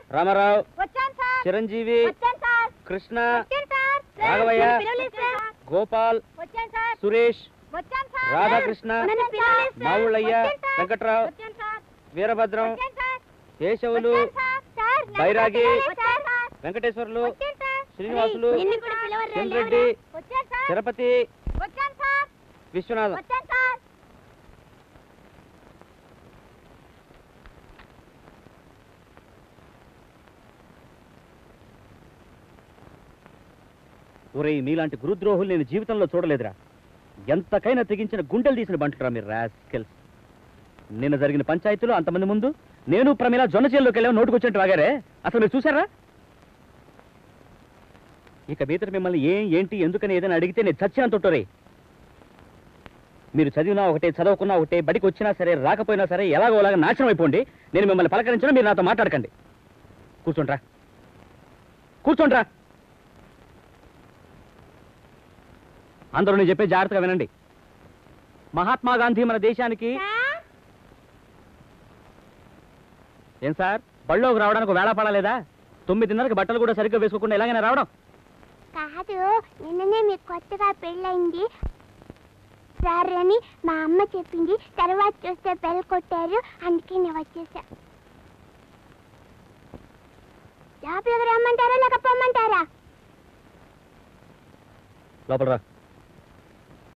రామారావు వచ్చాను సార్ చిరంజీవి వచ్చాను సార్ కృష్ణ వచ్చాను సార్ రాఘవయ్య. నన్ను పిలవలేదు సార్. గోపాల్ వచ్చాను సార్ సురేష్ వచ్చాను సార్ రాధాకృష్ణ నన్ను పిలవలేదు సార్. మావుళ్ళయ్య వచ్చాను సార్. వెంకట్రావు వచ్చాను సార్ వీరభద్రం వచ్చాను సార్ కేశవులు వచ్చాను సార్. సార్, నన్ను బైరాగి. పిలవలేదు సార్. వెంకటేశ్వర్లు వచ్చాను సార్. శ్రీనివాసులు నిన్ను కూడా పిలవరు రా, చంద్రెడ్డి లేవరా. వచ్చాను సార్ తిరుపతి వచ్చాను సార్ విశ్వనాథం వచ్చాను సార్ ఒరేయ్ మీలాంటి గురుద్రోహులు నేను జీవితంలో చూడలేదురా ఎంతకైనా తెగించిన గుండెలు తీసిన బంటురా మీరు రాస్కెల్స్ నిన్న జరిగిన పంచాయతీలో అంతమంది ముందు నేను ప్రమీల జొన్న చేల్లోకి వెళ్ళాము నోటుకొచ్చినట్టు వాగారే అసలు మీరు చూసారా ఇక మీదట మిమ్మల్ని ఏం ఏంటి ఎందుకని ఏదైనా అడిగితే నేను చచ్చినంత ఉంటారే మీరు చదివినా ఒకటే చదవకున్నా ఒకటే బడికి వచ్చినా సరే రాకపోయినా సరే ఎలాగోలాగా నాశనం అయిపోండి నేను మిమ్మల్ని పలకరించినా మీరు నాతో మాట్లాడకండి కూర్చోండ్రా కూర్చోండ్రా అందరూ నేను చెప్పే జాగ్రత్తగా వినండి మహాత్మా గాంధీ మన దేశానికి సార్ ఏం సార్ బళ్ళోకి రావడానికి వేళ పడలేదా తొమ్మిదిన్నరకి బట్టలు కూడా సరిగ్గా వేసుకోకుండా ఎలాగైనా రావడం కాదు నిన్ననే మీకు కొత్తగా పెళ్ళయింది సార్ అని మా అమ్మ చెప్పింది తర్వాత చూస్తే బెల్ కొట్టారు అందుకే నేను వచ్చేసా లోపలికి రమ్మంటారా లేక పొమ్మంటారా లోపల రా